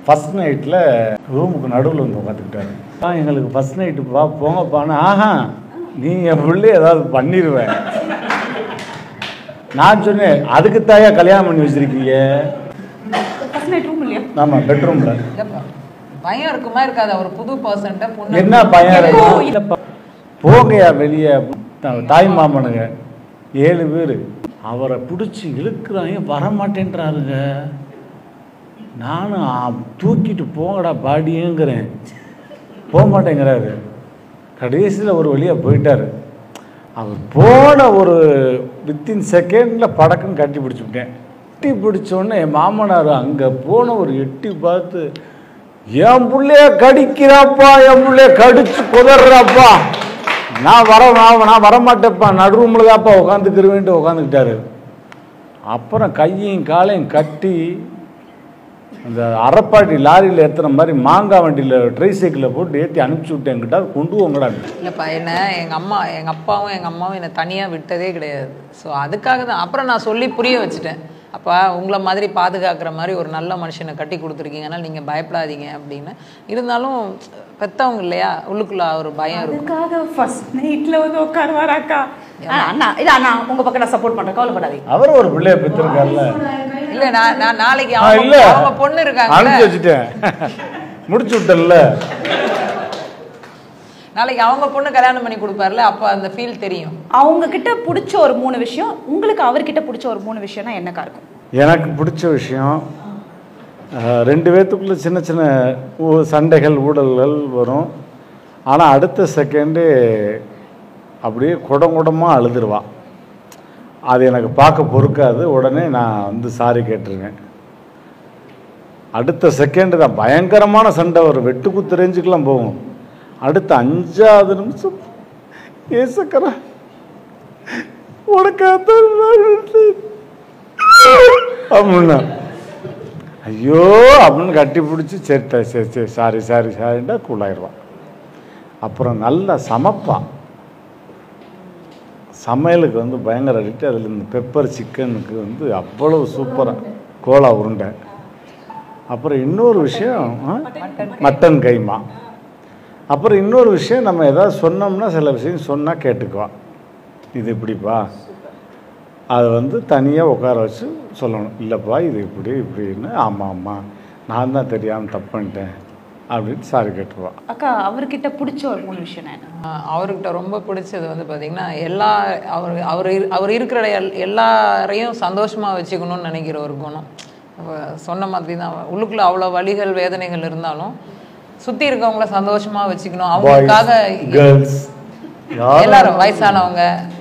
First நைட்டில் ரூமுக்கு நடுவில் வந்து உட்காந்துக்கிட்டாரு ஆ எங்களுக்கு ஃபஸ்ட் நைட்டு பா போங்கப்பான்னு ஆஹா நீ என் பிள்ளை ஏதாவது பண்ணிடுவேன் நான் சொன்னேன் அதுக்கு தாயா கல்யாணம் பண்ணி வச்சிருக்கீங்க ஃபர்ஸ்ட் நைட் ரூம் இல்லையா ஆமாம் பெட்ரூமில் இல்லப்பா பயம் இருக்குமா இருக்காதா ஒரு புது பர்சன்ட்ட பொண்ணு என்ன பயம் எப்போ? இருக்கு? இல்லப்பா. போங்கயா வெளியே த- தாய் மாமனுங்க ஏழு பேர் அவரை பிடிச்சி இழுக்கிறாங்க வரமாட்டேன்றாருங்க நானும் ஆ, தூக்கிட்டு போங்கடா பாடியேங்கிறேன் போக மாட்டேங்கிறாரு கடைசியில் ஒரு வழியாக போயிட்டாரு அவர் போன ஒரு வித்தின் செகண்டில் படக்குன்னு கட்டி பிடிச்சிவிட்டேன் கட்டி பிடிச்சோடனே என் மாமனார் அங்கே போன ஒரு எட்டி பார்த்து என் புள்ளைய கடிக்கிறாப்பா என் புள்ளைய கடிச்சு குதறாப்பா நான் வர நான் நான் வரமாட்டேப்பா நடுரூமில் தான்ப்பா உட்காந்துக்கிறவேன்ட்டு உட்காந்துக்கிட்டாரு அப்புறம் கையையும் காலையும் கட்டி அந்த அரைப்பாட்டி லாரியில் ஏற்றுற மாதிரி மாங்காய் வண்டியில் ட்ரை சைக்கிளில் போட்டு ஏற்றி அனுப்பிச்சி விட்டேன்கிட்ட அது கொண்டு போங்கடான்னு இல்லைப்பா என்ன எங்கள் அம்மா எங்கள் அப்பாவும் எங்கள் அம்மாவும் என்னை தனியாக விட்டதே கிடையாது ஸோ அதுக்காக தான் அப்புறம் நான் சொல்லி புரிய வச்சுட்டேன் அப்பா உங்களை மாதிரி பாதுகாக்கிற மாதிரி ஒரு நல்ல மனுஷனை கட்டி கொடுத்துருக்கீங்க அதனால் நீங்கள் பயப்படாதீங்க அப்படின்னு இருந்தாலும் பெத்தவங்க இல்லையா உள்ளுக்குள்ள ஒரு பயம் இருக்கும் அதுக்காக ஃபர்ஸ்ட் நைட்ல வந்து உட்காருவாராக்கா அண்ணா இல்ல அண்ணா உங்க பக்கம் நான் சப்போர்ட் பண்றேன் கவலைப்படாதீங்க அவர் ஒரு பிள்ளைய பெற்றிருக்காருல்ல இல்லை நான் நான் நாளைக்கு ஆ, இல்ல அவங்க அவங்க பொண்ணு இருக்காங்கல்ல அனுப்பிச்சு வச்சுட்டேன் முடிச்சு விட்டேன்ல நாளைக்கு அவங்க பொண்ணு கல்யாணம் பண்ணி கொடுப்பாருல அப்போ அந்த ஃபீல் தெரியும் அவங்க கிட்ட பிடிச்ச ஒரு மூணு விஷயம் உங்களுக்கு அவர்கிட்ட பிடிச்ச ஒரு மூணு விஷயம்னா என்னக்கா இருக்கும் எனக்கு பிடிச்ச விஷயம் அஹ், ரெண்டு பேர்த்துக்குள்ள சின்ன சின்ன ஊ- சண்டைகள் ஊடல்கள் வரும் ஆனால் அடுத்த செகண்டு அப்படியே குடம் குடமாக அழுதுருவா அது எனக்கு பார்க்க பொறுக்காது உடனே நான் வந்து சாரி கேட்டுருவேன் அடுத்த செகண்டு தான் பயங்கரமான சண்டை ஒரு வெட்டு குத்து ரேஞ்சுக்கெல்லாம் போகும் அடுத்த அஞ்சாவது நிமிஷம் ஏசக்கரா உனக்கு அப்படின்னா ஐயோ அப்படின்னு கட்டி பிடிச்சி சரி த- சரி சரி சாரி சாரி சாரிண்டா கூலாயிருவான் அப்புறம் நல்லா சமைப்பான் சமையலுக்கு வந்து பயங்கர அடிக்ட் அதில் இந்த பெப்பர் சிக்கனுக்கு வந்து அவ்வளவு சூப்பராக கோலா உருண்டை அப்புறம் இன்னொரு விஷயம் ஆ? மட்டன் கைமா அப்புறம் இன்னொரு விஷயம் நம்ம ஏதாவது சொன்னோம்னா சில விஷயம் சொன்னால் கேட்டுக்குவான் இது இப்படிப்பா அதை வந்து தனியாக உட்கார வச்சு சொல்லணும் இல்லைப்பா இது இப்படி இப்படின்னு ஆமாம் ஆமாம் நான் தான் தெரியாமல் தப்பு பண்ணிட்டேன் அப்படின்னு சாரி கேட்டுருவான் அக்கா அவர்கிட்ட பிடிச்ச ஒரு மூணு விஷயம் என்ன ஆஹ் அவர்கிட்ட ரொம்ப பிடிச்சது வந்து பார்த்தீங்கன்னா எல்லா அவர் அவர் இரு- அவர் இருக்கிற எல்- எல்லாரையும் சந்தோஷமாக வச்சுக்கணும்னு நினைக்கிற ஒரு குணம் அப்ப சொன்ன மாதிரி தான் உள்ளுக்குள்ள அவ்வளோ வலிகள் வேதனைகள் இருந்தாலும் சுற்றி இருக்கவங்கள சந்தோஷமாக வச்சுக்கணும் அவங்களுக்காக கேர்ள்ஸ் எல்லாரும் வயசானவங்க